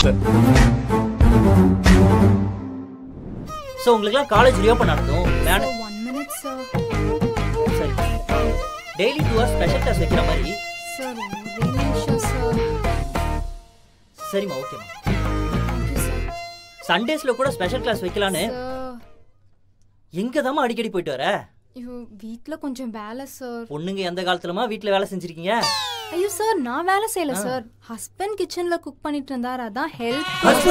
So உங்களுக்குலாம் college reopen நடந்தும் மேன ஒன் மினிட் சார் சரி daily two hours special class வைக்கிற மாதிரி சார் ஒரே நிமிஷம் சார் சரிம்மா ஓகேம்மா தேங்க்யூ சார் சண்டேஸ்ல கூட ஸ்பெஷல் கிளாஸ் வைக்கலான்னு சார் எங்க அடிக்கடி போயிட்டு வர ஐயோ வீட்டில் கொஞ்சம் வேலை சார் பொண்ணுங்க எந்த காலத்துலமா வீட்ல வேலை செஞ்சிருக்கீங்க ஐயோ சார் நான் வேலை செய்யல சார் ஹஸ்பண்ட் கிச்சன்ல குக் பண்ணிட்டு இருந்தார் அதான் help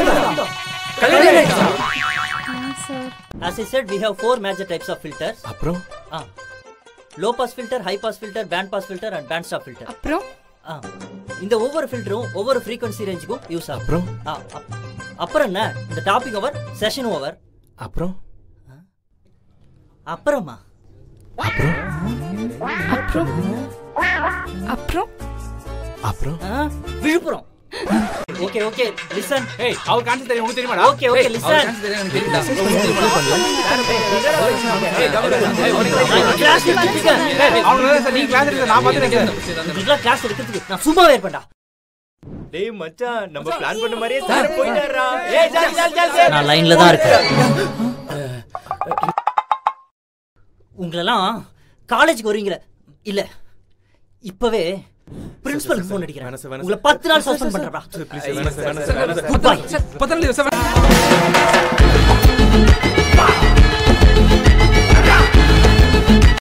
sir As I said, we have four major types of filters. அப்புறம் ah low pass filter high pass filter band pass filter and band stop filter அப்புறம் ஆ இந்த ஒவ்வொரு ஃபில்டரும் ஒவ்வொரு ஃப்ரீக்வன்சி ரேஞ்சுக்கும் யூஸ் ஆகும் அப்புறம் ஆ அப்- அப்புறம் என்ன இந்த டாபிக் ஓவர் செஷன் ஓவர் அப்புறம் அப்புறமா அப்புறம் அப்புறம் அப்புறம் அப்புறம் ஆ, விழுப்புரம் ஓகே ஓகே லிசன் ஏய் அவர் கான்செப்ட் தெரியும் உனக்கு தெரியுமாடா ஓகே ஓகே லிசன் கிளாஸ் எடுத்துட்டு அவனுக்கு சார் நீ கிளாஸ் எடுக்க நான் பார்த்துட்டேன் உங்களுக்குலாம் கிளாஸ் எடுக்கிறதுக்கு நான் சும்மாவே இருப்பேன்டா டேய் மச்சான் நம்ம பிளான் பண்ண மாதிரியே சார் போயிட்டாரா ஏய் ஜாலி ஜாலி ஜாலி சார் நான் லைன்ல தான் இருக்கேன் உங்களெல்லாம் காலேஜுக்கு வருவீங்களே இல்ல இப்பவே பிரின்சிபலுக்கு ஃபோன் அடிக்கிறேன் வேணாம் சார், வேணாம் உங்களை பத்து நாள் சஸ்பெண்ட் பண்றப்பா ப்ளீஸ் வேணாம் சார் வேணாம் சார் வேணாம் சார் குட் பை பத்தனால